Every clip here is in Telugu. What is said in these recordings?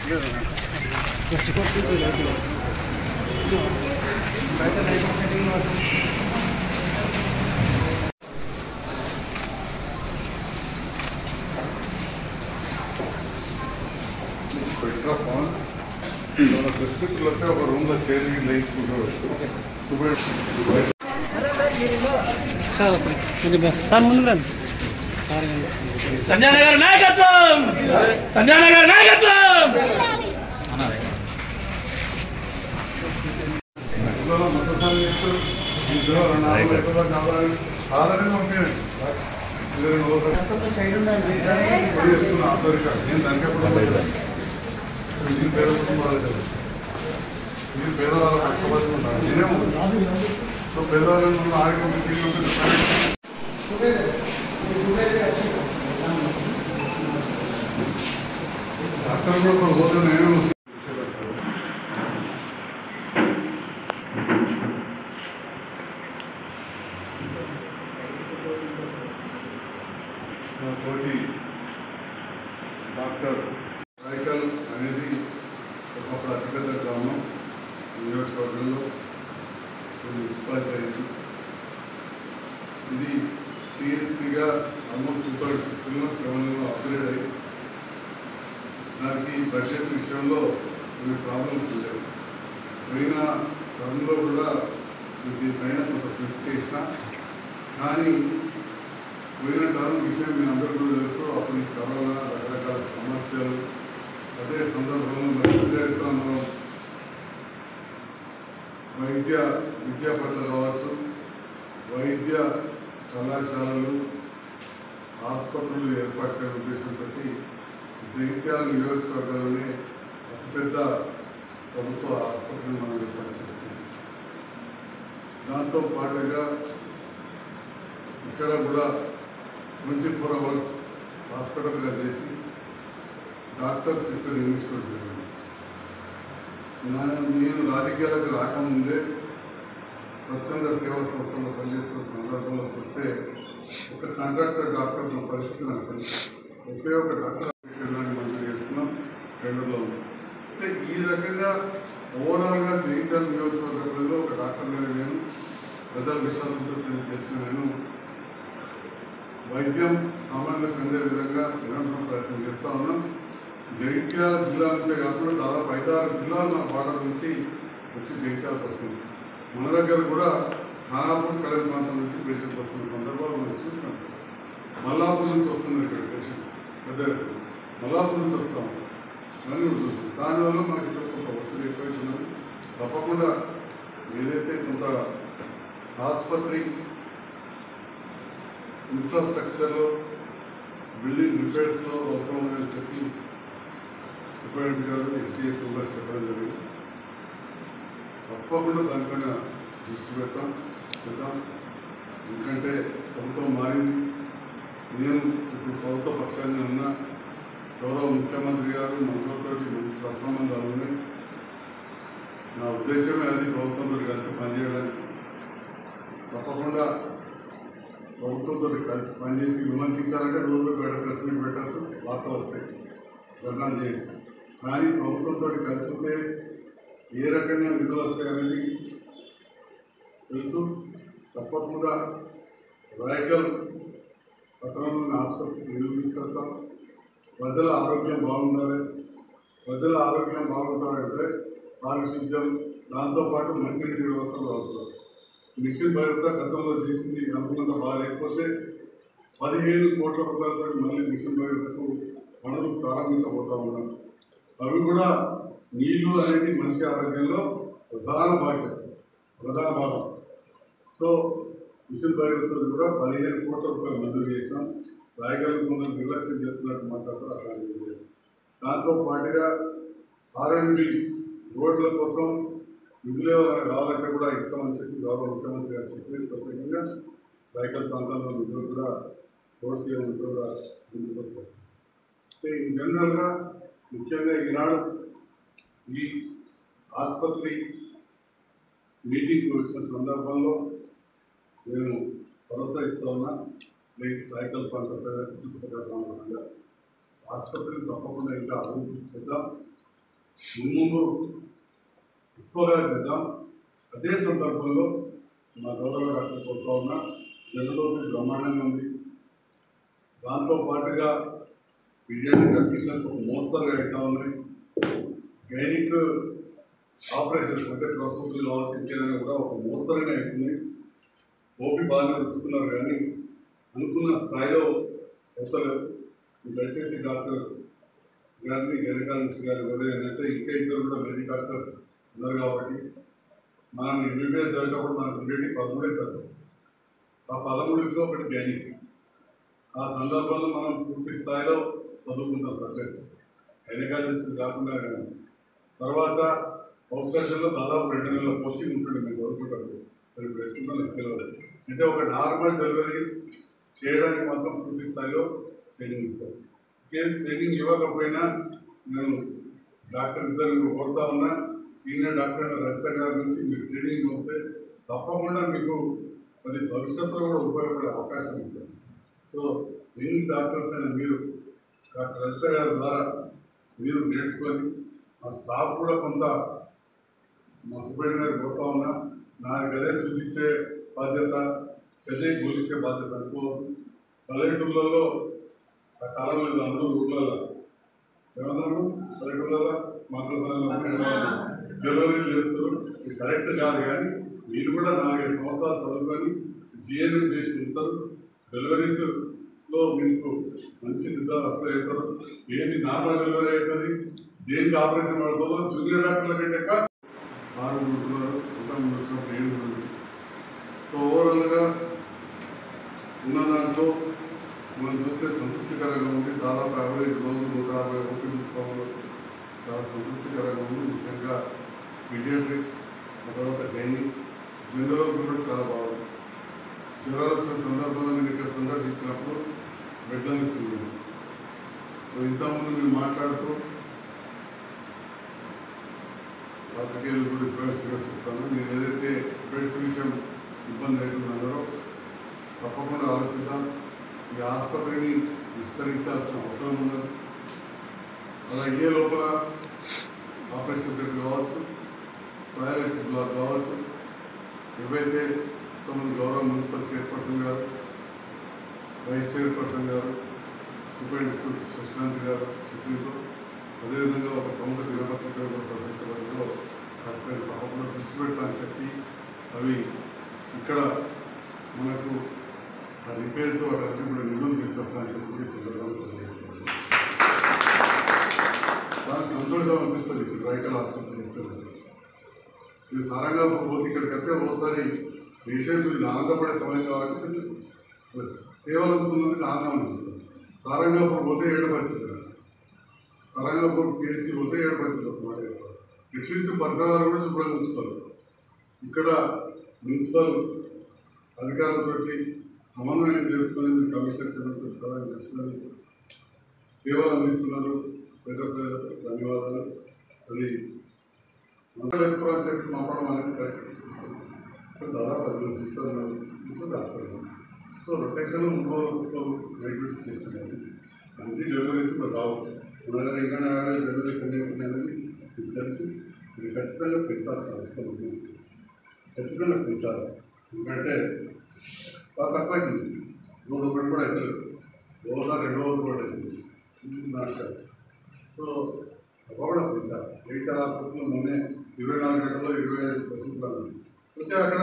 పెట్రా ఫోన్ మన ప్రెస్క్రిప్ట్లు వస్తే ఒక రూమ్ లో చేరి లేచి కూర్చోవచ్చు సుబేష్ సార్ కొంచెం సార్ ముందుకు రండి సార్ సంజయ్ నగర్ నాయకత్వం సంజయ్ నగర్ నాయకత్వం ఇందులో మొదటిసారి చేస్తారు ఇందులో నాలుగు ఎక్కడ కావాలి సాధారణంగా పంపించండి ఇద్దరు ఒకసారి చెప్తున్నా ఆధార్ కార్డు నేను దానికి ఎప్పుడు నేను పేద కుటుంబాలు కదా నేను పేదవాళ్ళ పక్షపాతం ఉంటాను నేనేమో సో పేదవాళ్ళని ఆరోగ్యం డాక్టర్ కూడా ఒకరు పోతే నేను మా తోటి డాక్టర్ రాయకల్ అనేది ఒకప్పుడు అతిపెద్ద గ్రామం నియోజకవర్గంలో మున్సిపాలిటీ అయింది ఇది సిఎస్సిగా ఆల్మోస్ట్ టూ థౌజండ్ సిక్స్లో సెవెన్లో అప్గ్రేడ్ అయ్యి దానికి బడ్జెట్ విషయంలో కొన్ని ప్రాబ్లమ్స్ ఉండేవి పోయిన టర్మ్లో కూడా దీనిపైన కొంత కృషి చేసిన కానీ పోయిన టర్మ్ విషయం మీ అందరూ కూడా తెలుసు అప్పుడు ఈ కరోనా రకరకాల సమస్యలు అదే సందర్భంలో మరి పెద్ద ఎత్తున వైద్య విద్యా పట్ల కావచ్చు వైద్య కళాశాలలు ఆసుపత్రులు ఏర్పాటు చేయడం ఉద్దేశంతో జగిత్యాల నియోజకవర్గంలోనే అతిపెద్ద ప్రభుత్వ ఆసుపత్రిని మనం ఏర్పాటు చేస్తున్నాం దాంతో పాటుగా ఇక్కడ కూడా ట్వంటీ ఫోర్ అవర్స్ హాస్పిటల్గా చేసి డాక్టర్స్ ఇక్కడ నియమించుకోవడం జరిగింది నా- నేను రాజకీయాలకు రాకముందే స్వచ్ఛంద సేవా సంస్థలో పనిచేస్తున్న సందర్భంలో చూస్తే ఒక కాంట్రాక్టర్ డాక్టర్ పరిస్థితి నాకు తెలుసు ఒకే ఒక డాక్టర్ కేంద్రాన్ని మంజూరు చేస్తున్నాం టెండర్లో ఉంది అంటే ఈ రకంగా ఓవరాల్గా జగిత్యాల నియోజకవర్గ ప్రజలు ఒక డాక్టర్ గారు నేను ప్రజల విశ్వాసంతో చేసిన నేను వైద్యం సామాన్యులకు అందే విధంగా నిరంతరం ప్రయత్నం చేస్తా ఉన్నాం జగిత్యాల జిల్లా నుంచే కాకుండా దాదాపు ఐదారు జిల్లాలు మన భారత నుంచి వచ్చి జగిత్యాలకు వస్తుంది మన దగ్గర కూడా ఖానాపూర్ కడల ప్రాంతం నుంచి పేషెంట్ వస్తున్న సందర్భాలు మనం చూసినాం మల్లాపూర్ నుంచి వస్తున్నారు ఇక్కడ పేషెంట్స్ పెద్ద ఎత్తున. మల్లాపూర్ నుంచి వస్తాం మళ్ళీ కూడా చూస్తాం దానివల్ల మనకి ఇక్కడ కొంత ఒత్తిడి ఎక్కువైతున్నది తప్పకుండా ఏదైతే కొంత ఆసుపత్రి ఇన్ఫ్రాస్ట్రక్చర్లో బిల్డింగ్ రిపేర్స్లో అవసరం ఉందని చెప్పి సూపరింటెండెంట్ గారు ఎస్టీఎస్ మెంబర్స్ చెప్పడం జరిగింది తప్పకుండా దానిపైన దృష్టి పెడతాం చేద్దాం ఎందుకంటే ప్రభుత్వం మారింది నేను ఇప్పుడు ప్రభుత్వ పక్షాన్ని ఉన్న గౌరవ ముఖ్యమంత్రి గారు మంత్రులతోటి మంచి సత్సంబంధాలు ఉన్నాయి నా ఉద్దేశమే అది ప్రభుత్వంతో కలిసి పనిచేయడానికి తప్పకుండా ప్రభుత్వంతో కలిసి పనిచేసి విమర్శించాలంటే రోజు బయట ప్రెస్ మీట్ పెట్టచ్చు వార్తలు వస్తాయి ధర్నాలు చేయొచ్చు కానీ ప్రభుత్వంతో కలిసి ఉంటే ఏ రకంగా నిధులు వస్తాయి అనేది తెలుసు తప్పకుండా రాయకల్ పట్టణంలోని ఆసుపత్రికి నిధులు తీసుకొస్తాం ప్రజల ఆరోగ్యం బాగుండాలి ప్రజల ఆరోగ్యం బాగుండాలంటే పారిశుద్ధ్యం దాంతోపాటు మంచినీటి వ్యవస్థలు అవసరం మిషన్ భద్రత గతంలో చేసింది అనుకున్నంత బాగా లేకపోతే పదిహేను కోట్ల రూపాయలతో మళ్ళీ మిషన్ భద్రతకు పనులు ప్రారంభించబోతా ఉన్నాం అవి కూడా నీళ్లు అనేది మనిషి ఆరోగ్యంలో ప్రధాన భాగ్యం ప్రధాన భాగం సో మిషన్ భగీరథ కూడా పదిహేను కోట్ల రూపాయలు మంజూరు చేసాం రాయగల్ కొందరు నిర్లక్ష్యం చేస్తున్నట్టు మాట్లాడుతూ అట్లాంటిది లేదు దాంతో పాటుగా ఆర్ఎండ్బి రోడ్ల కోసం నిధులు ఏమైనా కావాలంటే కూడా ఇస్తామని చెప్పి గౌరవ ముఖ్యమంత్రి గారు చెప్పి ప్రత్యేకంగా రాయకల్ ప్రాంతంలో నిధులు కూడా రోడ్ సీఎం నిధులు కూడా ముందుకు వస్తాయి. అంటే ఇన్ జనరల్గా ముఖ్యంగా ఈనాడు ఈ ఆసుపత్రి మీటింగ్కి వచ్చిన సందర్భంలో నేను భరోసా ఇస్తా ఉన్నా లైక్ రాయకల్ ప్రాంత ప్రజలకు చుట్టుపక్కల ప్రాంతాల ఆసుపత్రిని తప్పకుండా ఇంకా అభివృద్ధి చేద్దాం ముందు ఎక్కువగా చేద్దాం అదే సందర్భంలో మా గౌరవ డాక్టర్ కొడుతా ఉన్న జనలోకి బ్రహ్మాండంగా ఉంది దాంతో పాటుగా పీడియాట్రిక్ అడ్మిషన్స్ ఒక మోస్తరుగా అవుతా ఉన్నాయి గైనిక్ ఆపరేషన్స్ అంటే ప్రసూతులు కావాల్సి ఇంకేదైనా కూడా ఒక మోస్తరుగా అవుతుంది ఓపి బాగానే దొరుకుతున్నారు కానీ అనుకున్న స్థాయిలో అవుతలేదు దయచేసి డాక్టర్ గారిని గైనకాలజిస్ట్ గారు కూడా ఏంటంటే ఇంకా ఇద్దరు కూడా లేడీ డాక్టర్స్ ఉన్నారు కాబట్టి మనం ఎంబీబీఎస్ చదివేటప్పుడు మనకు ఉండేది పదమూడే చదువు ఆ పదమూడులో ఒకటి గైనిక్ ఆ సందర్భంలో మనం పూర్తి స్థాయిలో చదువుకుంటాం సబ్జెక్ట్ గైనకాలజిస్ట్ కాకుండా కానీ తర్వాత అవసరంలో దాదాపు రెండు నెలల పోస్టింగ్ ఉంటుంది మేము చదువుకుంటాము మరి ఇప్పుడు ఎత్తుకున్న తెలియదు అంటే ఒక నార్మల్ డెలివరీ చేయడానికి మాత్రం పూర్తి స్థాయిలో ట్రైనింగ్ ఇస్తాం కేసు ట్రైనింగ్ ఇవ్వకపోయినా నేను డాక్టర్ ఇద్దరు కోరుతా ఉన్నా సీనియర్ డాక్టర్ రజిత గారి నుంచి మీరు ట్రైనింగ్ పంపితే తప్పకుండా మీకు అది భవిష్యత్తులో కూడా ఉపయోగపడే అవకాశం ఉంటుంది సో యంగ్ డాక్టర్స్ అయిన మీరు డాక్టర్ రజిత గారి ద్వారా మీరు నేర్చుకొని మా స్టాఫ్ కూడా కొంత మా సుబ్రహ్మణ్య గారు కోరుతా ఉన్నా నాకు అదే సూచించే బాధ్యత పెద్ద గోలించే బాధ్యత అనుకోవద్దు పల్లెటూళ్ళలో ఆ కాలంలో అందరూ ఊళ్ళలో ఏమన్నారు పల్లెటూళ్ళలో మాతృసాలలో డెలివరీలు చేస్తారు ఇది కరెక్ట్ కాదు కానీ మీరు కూడా నాలుగైదు సంవత్సరాలు చదువుకొని జిఎన్ఎం చేసి ఉంటారు డెలివరీస్ లో మీకు మంచి నిద్ర వస్తూ అవుతారు ఏది నార్మల్ డెలివరీ అవుతుంది దేనికి ఆపరేషన్ పడుతుందో జూనియర్ డాక్టర్ల కంటే ఎక్కువ ఆరు ఉన్నారు ఇంకా మూడు వచ్చినప్పుడు ఏడు ఉంది సో ఓవరాల్గా ఉన్న దాంట్లో మనం చూస్తే సంతృప్తికరంగా ఉంది దాదాపు యావరేజ్ రోజు నూట యాభై ఓపీ చూస్తాము చాలా సంతృప్తికరంగా ఉంది ముఖ్యంగా పీడియాట్రిక్స్ ఆ తర్వాత గైనిక్ జనరల్ కూడా చాలా బాగుంది జ్వరాలు వచ్చిన సందర్భంలో నేను ఇక్కడ సందర్శించినప్పుడు బెడ్లని ఫుల్ ఉంది. సో ఇంతకుముందు మీరు మాట్లాడుతూ పాత్రికేయులు కూడా ఉపయోగించగా చెప్తాను మీరు ఏదైతే బెడ్స్ విషయం ఇబ్బంది అవుతుందన్నారో తప్పకుండా ఆలోచిద్దాం ఈ ఆసుపత్రిని విస్తరించాల్సిన అవసరం ఉన్నది అలా అయ్యే లోపల ఆపరేషన్ థియేటర్ కావచ్చు డయాలసిస్ బ్లాక్ కావచ్చు ఏవైతే తొమ్మిది గౌరవ మున్సిపల్ చైర్పర్సన్ గారు వైస్ చైర్పర్సన్ గారు సూపరింటెండెంట్ సుశాంత్ గారు చెప్పినట్టు అదేవిధంగా ఒక ప్రముఖ దినపత్రిక కూడా ప్రచురించడంలో వాటిపై తప్పకుండా దృష్టి పెడతా అని చెప్పి అవి ఇక్కడ మనకు ఆ రిపేర్స్ వాటి కూడా నిధులు తీసుకొస్తా అని చెప్పి ఈ సందర్భంగా తెలియజేస్తాను చాలా సంతోషం అనిపిస్తుంది ఇక్కడ రైకల్ హాస్పిటల్ ఇస్తుంది ఇది సారంగా పోతే ఇక్కడికి వస్తే ఒకసారి పేషెంట్ ఇది ఆనందపడే సమయం కాబట్టి సేవలు అందుతున్నందుకు ఆనందం అనిపిస్తుంది సారంగాపూర్ పోతే ఏడు పరిస్థితి సారంగాపూర్ కేసీ పోతే ఏడు పరిస్థితి ఒక మాట చెప్పాలి. అట్లీస్ట్ పరిసరాలు కూడా శుభ్రంగా ఉంచుకోవాలి ఇక్కడ మున్సిపల్ అధికారులతోటి సమన్వయం చేసుకొని మీరు కమిషనర్ సలహా చేసుకొని సేవలు అందిస్తున్నారు పెద్ద పెద్ద ధన్యవాదాలు అది మంటలు ఎక్కువ అని చెప్పి పంపడం అనేది కరెక్ట్ ఇప్పుడు దాదాపు పద్దెనిమిది సిస్టర్ ఉన్నారు ఇంకో డాక్టర్ ఉన్నారు. సో రొటేషన్ ఇంకో ఇంకో గ్రాడ్యుయేట్ చేస్తున్నారు అన్ని డెలివరీస్ కూడా రావు మన దగ్గర ఇంకా యావరేజ్ డెలివరీస్ ఎన్ని అవుతున్నాయి అనేది మీకు తెలిసి ఇది ఖచ్చితంగా పెంచాల్సిన అవసరం ఉంది ఖచ్చితంగా పెంచాలి ఎందుకంటే చాలా తక్కువ అవుతుంది రోజు ఒకటి కూడా అవుతుంది రోజు రెండు రోజులు కూడా అవుతుంది ఇది నాకు సో కూడా పెంచాలి జగిత్యాల హాస్పిటల్లో మొన్నే ఇరవై నాలుగు గంటల్లో ఇరవై ఐదు ప్రసూతాలు అంటే అక్కడ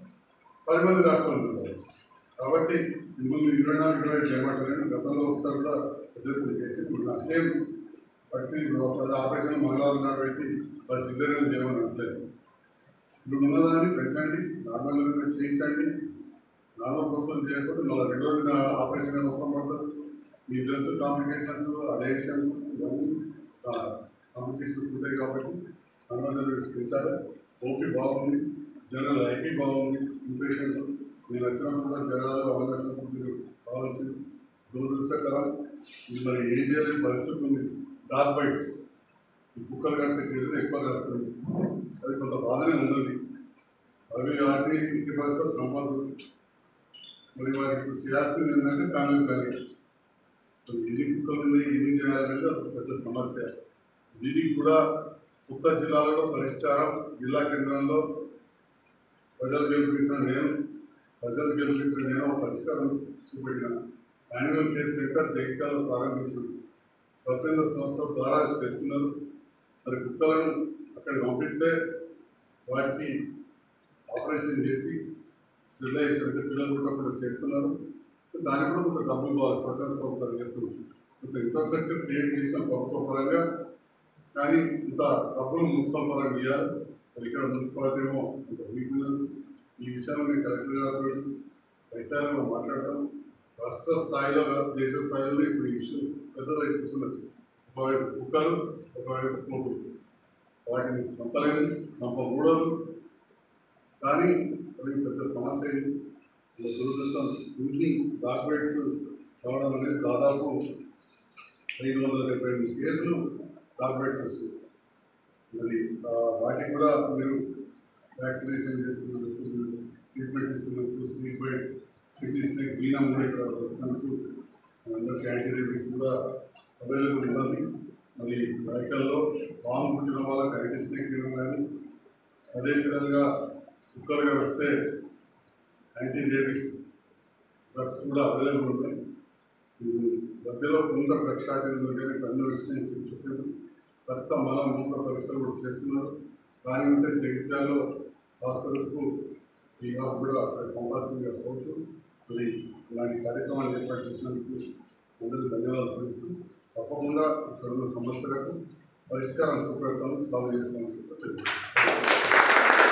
పది మంది డాక్టర్లు ఉన్నారు కాబట్టి ముందు ఇరవై నాలుగు ఇరవై ఐదు చేయమంటారు గతంలో ఒకసారి కూడా పెద్ద ఎత్తున కేసు ఇప్పుడు సేమ్ బట్టి ఇప్పుడు ఒక పది ఆపరేషన్ మంగళవారం నాడు పెట్టి పది సిజరీన్ చేయమని అంటలేదు ఇప్పుడు ఉన్నదాన్ని పెంచండి నార్మల్ చేయించండి నార్మల్ కోసం చేయకుండా మళ్ళీ రెండు రోజుల ఆపరేషన్ అవసరం పడుతుంది మీకు తెలుసు కాంప్లికేషన్స్ అడేషన్స్ ఇవన్నీ కాంప్లికేషన్స్ ఉంటాయి కాబట్టి నార్మల్ పెంచాలి ఓపీ బాగుంది జనరల్ ఐపీ బాగుంది ఇన్ఫెక్షన్ నేను వచ్చినప్పుడు కూడా జ్వరాలు అవన్నీ వచ్చినప్పుడు మీరు కావాల్సి దురదృష్టకరం ఇది మరి ఏం చేయలేని పరిస్థితి ఉంది డార్క్ బైట్స్ ఈ కుక్కలు కడిసే కేసులు ఎక్కువ కడుతుంది అది కొంత బాధనే ఉన్నది అవి వాటిని ఇంటి పరిస్థితులు సంపాదు మరి వారికి ఇప్పుడు చేయాల్సింది ఏంటంటే ఫ్యామిలీ ప్లానింగ్ ఎన్ని కుక్కలు ఉన్నాయి ఎన్ని చేయాలనేది ఒక పెద్ద సమస్య దీనికి కూడా కొత్త జిల్లాలలో పరిష్కారం జిల్లా కేంద్రంలో ప్రజలు గెలిపించిన నేను ప్రజలు గెలిపించిన నేను ఒక పరిష్కారం చూపెట్టిన యాన్యువల్ కేర్ సెంటర్ జగిత్యాల ప్రారంభించిన స్వచ్ఛంద సంస్థ ద్వారా చేస్తున్నారు మరి కుక్కలను అక్కడికి పంపిస్తే వాటికి ఆపరేషన్ చేసి స్టెరిలైజేషన్ అంటే పిల్లలు కూడా కూడా చేస్తున్నారు దానికి కూడా కొంత డబ్బులు కావాలి స్వచ్ఛంద సంస్థలు చేస్తున్నారు కొంత ఇన్ఫ్రాస్ట్రక్చర్ క్రియేట్ చేసిన ప్రభుత్వ పరంగా కానీ ఇంత డబ్బులు మున్సిపల్ పరంగా ఇవ్వాలి మరి ఇక్కడ మున్సిపాలిటీ ఏమో ఇంత వీక్ ఉన్నది ఈ విషయంలో నేను కలెక్టర్ గారితో వైశాఖలో మాట్లాడతాం రాష్ట్ర స్థాయిలో కాదు దేశ స్థాయిలో ఇప్పుడు ఈ విషయం పెద్దదై కూర్చున్నది ఒకవైపు కుక్కలు ఒకవైపు కోతులు వాటిని చంపలేము చంపకూడదు కానీ అది పెద్ద సమస్య ఇది. ఇలా దురదృష్టం ఇన్ని డాక్యుమెంట్స్ రావడం అనేది దాదాపు ఐదు వందల డెబ్బై ఎనిమిది కేసులు డాక్యుమెంట్స్ వచ్చాయి మరి ఆ, వాటికి కూడా మీరు వ్యాక్సినేషన్ చేస్తున్నారు ట్రీట్మెంట్ ఇస్తున్నారు స్లీప్ బైట్ డిసీజ్ బీనం కూడా ఇక్కడ మనకు అందరికీ యాంటీ రేబీస్ కూడా అవైలబుల్ ఉన్నది మరి వెహికల్లో పాము పుట్టిన వాళ్ళకి యాంటీ స్నేక్ బీనం కానీ అదేవిధంగా కుక్కలుగా వస్తే యాంటీ రేబీస్ డ్రగ్స్ కూడా అవైలబుల్ ఉన్నాయి ఇది మధ్యలో కొంత ప్రక్షాటన ఉంది కానీ కన్ను వచ్చినాయి చెప్పారు రక్త మల మూత్ర పరీక్షలు కూడా చేస్తున్నారు కానీ ఉంటే జగిత్యాలలో హాస్పిటల్కు ఈ యాప్ కూడా అక్కడ పంపాల్సిందిగా కోరుతూ మరి ఇలాంటి కార్యక్రమాలు ఏర్పాటు చేసినందుకు అందరికీ ధన్యవాదాలు తెలుస్తూ తప్పకుండా ఇక్కడ ఉన్న సమస్యలకు పరిష్కారం చూపెడతాము సాల్వ్ చేస్తామని చెప్పి తెలియజేస్తున్నాను.